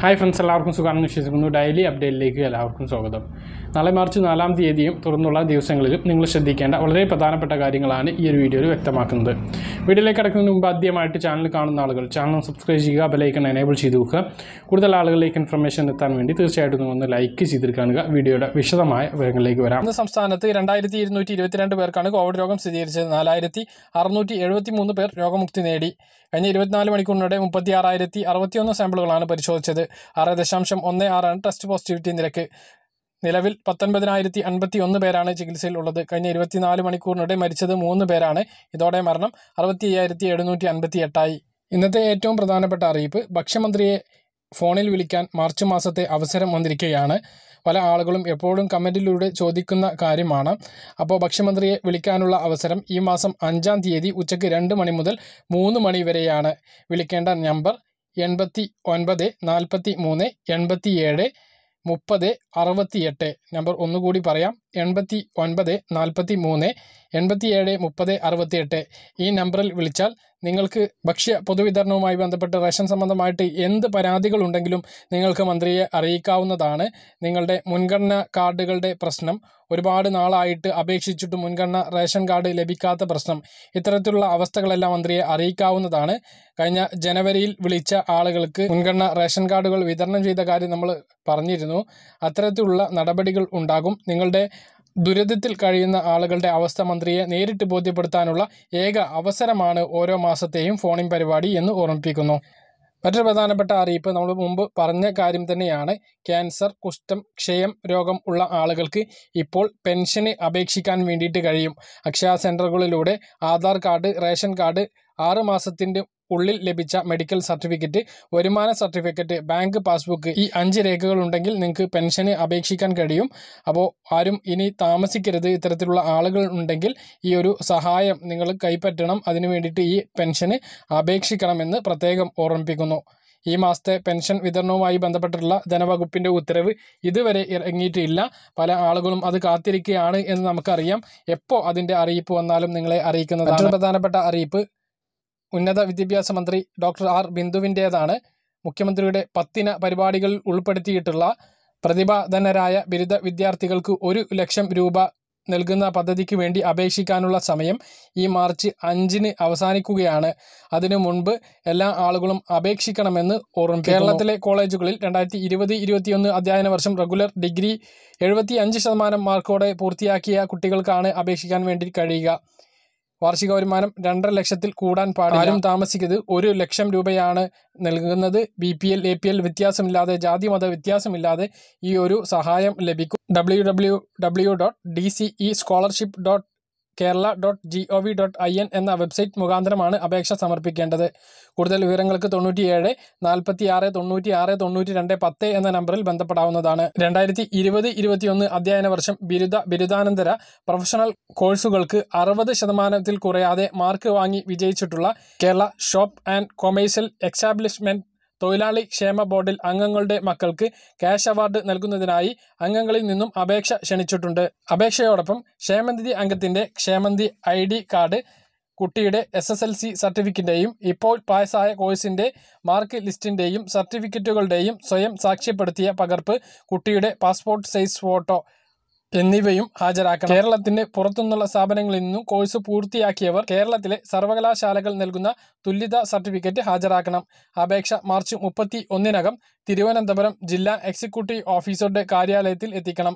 hi friends എല്ലാവർക്കും സുഖമാണെന്ന് വിശ്വസിക്കുന്നു ഡെയിലി അപ്ഡേറ്റിലേക്ക് എല്ലാവർക്കും സ്വാഗതം നാളെ മാർച്ച് നാലാം തീയതിയും തുറന്നുള്ള ദിവസങ്ങളിലും നിങ്ങൾ ശ്രദ്ധിക്കേണ്ട വളരെ പ്രധാനപ്പെട്ട കാര്യങ്ങളാണ് ഈ ഒരു വീഡിയോയിൽ വ്യക്തമാക്കുന്നത് വീഡിയോയിലേക്ക് കിടക്കുന്നതിന് മുമ്പ് ആദ്യമായിട്ട് ചാനൽ കാണുന്ന ആളുകൾ ചാനൽ സബ്സ്ക്രൈബ് ചെയ്യുക ബെലൈക്കൺ എനേബിൾ ചെയ്ത് വെക്കുക കൂടുതൽ ആളുകളിലേക്ക് ഇൻഫർമേഷൻ എത്താൻ വേണ്ടി തീർച്ചയായിട്ടും നിങ്ങൾ ഒന്ന് ലൈക്ക് ചെയ്തിട്ട് കാണുക വീഡിയോയുടെ വിശദമായ വിവരങ്ങളിലേക്ക് വരാം ഇന്ന് സംസ്ഥാനത്ത് രണ്ടായിരത്തി ഇരുന്നൂറ്റി ഇരുപത്തിരണ്ട് പേർക്കാണ് കോവിഡ് രോഗം സ്ഥിരീകരിച്ചത് നാലായിരത്തി അറുന്നൂറ്റി എഴുപത്തി മൂന്ന് പേർ രോഗമുക്തി നേടി കഴിഞ്ഞ ഇരുപത്തിനാല് മണിക്കൂറിനിടെ മുപ്പത്തി ആറായിരത്തി അറുപത്തിയൊന്ന് സാമ്പിളുകളാണ് പരിശോധിച്ചത് ആറ് ദശാംശം ഒന്ന് ആറാണ് ടെസ്റ്റ് പോസിറ്റിവിറ്റി നിരക്ക് നിലവിൽ പത്തൊൻപതിനായിരത്തി അൻപത്തി ഒന്ന് പേരാണ് ചികിത്സയിൽ ഉള്ളത് കഴിഞ്ഞ ഇരുപത്തിനാല് മണിക്കൂറിനിടെ മരിച്ചത് മൂന്ന് പേരാണ് ഇതോടെ മരണം അറുപത്തി അയ്യായിരത്തി എഴുന്നൂറ്റി അൻപത്തി എട്ടായി ഇന്നത്തെ ഏറ്റവും പ്രധാനപ്പെട്ട അറിയിപ്പ് ഭക്ഷ്യമന്ത്രിയെ ഫോണിൽ വിളിക്കാൻ മാർച്ച് മാസത്തെ അവസരം വന്നിരിക്കുകയാണ് പല ആളുകളും എപ്പോഴും കമൻറ്റിലൂടെ ചോദിക്കുന്ന കാര്യമാണ് അപ്പോൾ ഭക്ഷ്യമന്ത്രിയെ വിളിക്കാനുള്ള അവസരം ഈ മാസം അഞ്ചാം തീയതി ഉച്ചയ്ക്ക് രണ്ട് മണി മുതൽ മൂന്ന് മണി വരെയാണ് വിളിക്കേണ്ട നമ്പർ എൺപത്തി ഒൻപത് നാൽപ്പത്തി മൂന്ന് എൺപത്തി ഏഴ് മുപ്പത് അറുപത്തിയെട്ട് നമ്പർ ഒന്നുകൂടി പറയാം എൺപത്തി ഒൻപത് നാൽപ്പത്തി മൂന്ന് എൺപത്തി ഏഴ് മുപ്പത് അറുപത്തിയെട്ട് ഈ നമ്പറിൽ വിളിച്ചാൽ നിങ്ങൾക്ക് ഭക്ഷ്യ പൊതുവിതരണവുമായി ബന്ധപ്പെട്ട് റേഷൻ സംബന്ധമായിട്ട് എന്ത് പരാതികളുണ്ടെങ്കിലും നിങ്ങൾക്ക് മന്ത്രിയെ അറിയിക്കാവുന്നതാണ് നിങ്ങളുടെ മുൻഗണന കാർഡുകളുടെ പ്രശ്നം ഒരുപാട് നാളായിട്ട് അപേക്ഷിച്ചിട്ട് മുൻഗണന റേഷൻ കാർഡ് ലഭിക്കാത്ത പ്രശ്നം ഇത്തരത്തിലുള്ള അവസ്ഥകളെല്ലാം മന്ത്രിയെ അറിയിക്കാവുന്നതാണ് കഴിഞ്ഞ ജനുവരിയിൽ വിളിച്ച ആളുകൾക്ക് മുൻഗണന റേഷൻ കാർഡുകൾ വിതരണം ചെയ്ത കാര്യം നമ്മൾ പറഞ്ഞിരുന്നു അത്തരത്തിലുള്ള നടപടികൾ ഉണ്ടാകും നിങ്ങളുടെ ദുരിതത്തിൽ കഴിയുന്ന ആളുകളുടെ അവസ്ഥ മന്ത്രിയെ നേരിട്ട് ബോധ്യപ്പെടുത്താനുള്ള ഏക അവസരമാണ് ഓരോ മാസത്തെയും ഫോണിൻ പരിപാടി എന്ന് ഓർമ്മിപ്പിക്കുന്നു മറ്റൊരു പ്രധാനപ്പെട്ട അറിയിപ്പ് നമ്മൾ മുമ്പ് പറഞ്ഞ കാര്യം തന്നെയാണ് ക്യാൻസർ കുഷ്ഠം ക്ഷയം രോഗം ഉള്ള ആളുകൾക്ക് ഇപ്പോൾ പെൻഷന് അപേക്ഷിക്കാൻ വേണ്ടിയിട്ട് കഴിയും അക്ഷയ സെൻറ്ററുകളിലൂടെ ആധാർ കാർഡ് റേഷൻ കാർഡ് ആറ് മാസത്തിൻ്റെ ഉള്ളിൽ ലഭിച്ച മെഡിക്കൽ സർട്ടിഫിക്കറ്റ് വരുമാന സർട്ടിഫിക്കറ്റ് ബാങ്ക് പാസ്ബുക്ക് ഈ അഞ്ച് രേഖകൾ ഉണ്ടെങ്കിൽ നിങ്ങൾക്ക് പെൻഷന് അപേക്ഷിക്കാൻ കഴിയും അപ്പോൾ ആരും ഇനി താമസിക്കരുത് ഇത്തരത്തിലുള്ള ആളുകൾ ഉണ്ടെങ്കിൽ ഈ ഒരു സഹായം നിങ്ങൾ കൈപ്പറ്റണം അതിനു വേണ്ടിയിട്ട് ഈ പെൻഷന് അപേക്ഷിക്കണമെന്ന് പ്രത്യേകം ഓർമ്മിപ്പിക്കുന്നു ഈ മാസത്തെ പെൻഷൻ വിതരണവുമായി ബന്ധപ്പെട്ടിട്ടുള്ള ധനവകുപ്പിൻ്റെ ഉത്തരവ് ഇതുവരെ ഇറങ്ങിയിട്ടില്ല പല ആളുകളും അത് കാത്തിരിക്കുകയാണ് എന്ന് നമുക്കറിയാം എപ്പോൾ അതിൻ്റെ അറിയിപ്പ് വന്നാലും നിങ്ങളെ അറിയിക്കുന്നതാണ് മറ്റൊരു പ്രധാനപ്പെട്ട അറിയിപ്പ് ഉന്നത വിദ്യാഭ്യാസ മന്ത്രി ഡോക്ടർ ആർ ബിന്ദുവിൻ്റേതാണ് മുഖ്യമന്ത്രിയുടെ പത്തിന പരിപാടികളിൽ ഉൾപ്പെടുത്തിയിട്ടുള്ള പ്രതിഭാധനരായ ബിരുദ വിദ്യാർത്ഥികൾക്ക് ഒരു ലക്ഷം രൂപ നൽകുന്ന പദ്ധതിക്ക് വേണ്ടി അപേക്ഷിക്കാനുള്ള സമയം ഈ മാർച്ച് അഞ്ചിന് അവസാനിക്കുകയാണ് അതിനു മുൻപ് എല്ലാ ആളുകളും അപേക്ഷിക്കണമെന്ന് ഓർമ്മിപ്പിക്കുന്നു കേരളത്തിലെ കോളേജുകളിൽ രണ്ടായിരത്തി ഇരുപത് ഇരുപത്തിയൊന്ന് അധ്യയന വർഷം റെഗുലർ ഡിഗ്രി എഴുപത്തി അഞ്ച് ശതമാനം മാർക്കോടെ പൂർത്തിയാക്കിയ കുട്ടികൾക്കാണ് അപേക്ഷിക്കാൻ വേണ്ടി കഴിയുക വാർഷിക വരുമാനം രണ്ടര ലക്ഷത്തിൽ കൂടാൻ പാടില്ല ആരും താമസിക്കുന്നത് ഒരു ലക്ഷം രൂപയാണ് നൽകുന്നത് B P L A P L വ്യത്യാസമില്ലാതെ ജാതി മത വ്യത്യാസമില്ലാതെ ഈ ഒരു സഹായം ലഭിക്കും W W W dot D C E scholarship dot Kerala dot G O V dot I N എന്ന വെബ്സൈറ്റ് മുഖാന്തരമാണ് അപേക്ഷ സമർപ്പിക്കേണ്ടത് കൂടുതൽ വിവരങ്ങൾക്ക് തൊണ്ണൂറ്റിയേഴ് നാൽപ്പത്തി ആറ് തൊണ്ണൂറ്റി ആറ് തൊണ്ണൂറ്റി രണ്ട് പത്ത് എന്ന നമ്പറിൽ ബന്ധപ്പെടാവുന്നതാണ് രണ്ടായിരത്തി ഇരുപത് ഇരുപത്തിയൊന്ന് അധ്യയന വർഷം ബിരുദ ബിരുദാനന്തര പ്രൊഫഷണൽ കോഴ്സുകൾക്ക് അറുപത് ശതമാനത്തിൽ കുറയാതെ മാർക്ക് വാങ്ങി വിജയിച്ചിട്ടുള്ള Kerala shop and commercial establishment തൊഴിലാളി ക്ഷേമ ബോർഡിൽ അംഗങ്ങളുടെ മക്കൾക്ക് ക്യാഷ് അവാർഡ് നൽകുന്നതിനായി അംഗങ്ങളിൽ നിന്നും അപേക്ഷ ക്ഷണിച്ചിട്ടുണ്ട് അപേക്ഷയോടൊപ്പം ക്ഷേമനിധി അംഗത്തിന്റെ ക്ഷേമനിധി ഐ ഡി കാർഡ് കുട്ടിയുടെ എസ് എസ് എൽ സി സർട്ടിഫിക്കറ്റിൻ്റെയും ഇപ്പോൾ പാസ്സായ കോഴ്സിൻ്റെ മാർക്ക് ലിസ്റ്റിൻ്റെയും സർട്ടിഫിക്കറ്റുകളുടെയും സ്വയം സാക്ഷ്യപ്പെടുത്തിയ പകർപ്പ് കുട്ടിയുടെ പാസ്പോർട്ട് സൈസ് ഫോട്ടോ എന്നിവയും ഹാജരാക്കണം കേരളത്തിന് പുറത്തുനിന്നുള്ള സ്ഥാപനങ്ങളിൽ നിന്നും കോഴ്സ് പൂർത്തിയാക്കിയവർ കേരളത്തിലെ സർവകലാശാലകൾ നൽകുന്ന തുല്യതാ സർട്ടിഫിക്കറ്റ് ഹാജരാക്കണം അപേക്ഷ മാർച്ച് മുപ്പത്തി ഒന്നിനകം തിരുവനന്തപുരം ജില്ലാ എക്സിക്യൂട്ടീവ് ഓഫീസറുടെ കാര്യാലയത്തിൽ എത്തിക്കണം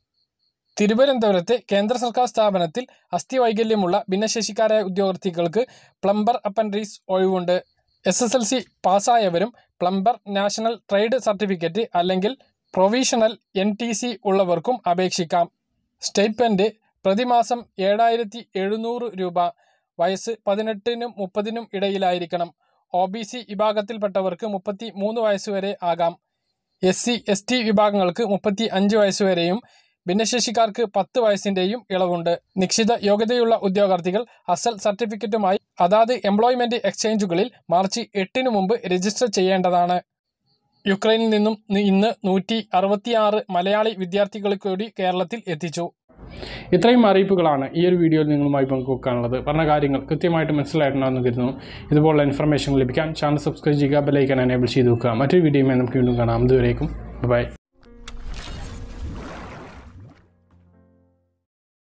തിരുവനന്തപുരത്തെ കേന്ദ്ര സർക്കാർ സ്ഥാപനത്തിൽ അസ്ഥിവൈകല്യമുള്ള ഭിന്നശേഷിക്കാരായ ഉദ്യോഗാർത്ഥികൾക്ക് പ്ലംബർ അപ്പൻഡീസ് ഒഴിവുണ്ട് എസ് എസ് എൽ സി പാസ്സായവരും പ്ലംബർ നാഷണൽ ട്രേഡ് സർട്ടിഫിക്കറ്റ് അല്ലെങ്കിൽ പ്രൊവിഷണൽ എൻ ടി സി ഉള്ളവർക്കും അപേക്ഷിക്കാം സ്റ്റൈപ്പൻഡ് പ്രതിമാസം ഏഴായിരത്തി എഴുന്നൂറ് രൂപ വയസ്സ് പതിനെട്ടിനും മുപ്പതിനും ഇടയിലായിരിക്കണം ഒ ബി സി വിഭാഗത്തിൽപ്പെട്ടവർക്ക് മുപ്പത്തി മൂന്ന് വയസ്സ് വരെ ആകാം എസ് സി എസ് ടി വിഭാഗങ്ങൾക്ക് മുപ്പത്തി അഞ്ച് വയസ്സ് വരെയും ഭിന്നശേഷിക്കാർക്ക് പത്ത് വയസ്സിൻ്റെയും ഇളവുണ്ട് നിശ്ചിത യോഗ്യതയുള്ള ഉദ്യോഗാർത്ഥികൾ അസൽ സർട്ടിഫിക്കറ്റുമായി അതാത് എംപ്ലോയ്മെന്റ് എക്സ്ചേഞ്ചുകളിൽ മാർച്ച് എട്ടിന് മുമ്പ് രജിസ്റ്റർ ചെയ്യേണ്ടതാണ് യുക്രൈനിൽ നിന്നും ഇന്ന് നൂറ്റി അറുപത്തിയാറ് മലയാളി വിദ്യാർത്ഥികളെ കൂടി കേരളത്തിൽ എത്തിച്ചു ഇത്രയും അറിയിപ്പുകളാണ് ഈ ഒരു വീഡിയോയിൽ നിങ്ങളുമായി പങ്കുവെക്കാനുള്ളത് പറഞ്ഞ കാര്യങ്ങൾ കൃത്യമായിട്ട് മനസ്സിലായിട്ടുണ്ടാകുന്ന കരുതുന്നു ഇതുപോലുള്ള ഇൻഫർമേഷൻ ലഭിക്കാൻ ചാനൽ സബ്സ്ക്രൈബ് ചെയ്യുക ബെലൈക്കൻ എനേബിൾ ചെയ്ത് വെക്കുക മറ്റൊരു വീഡിയോയുമായി നമുക്ക് വീണ്ടും കാണാം അതുവരേക്കും ബൈ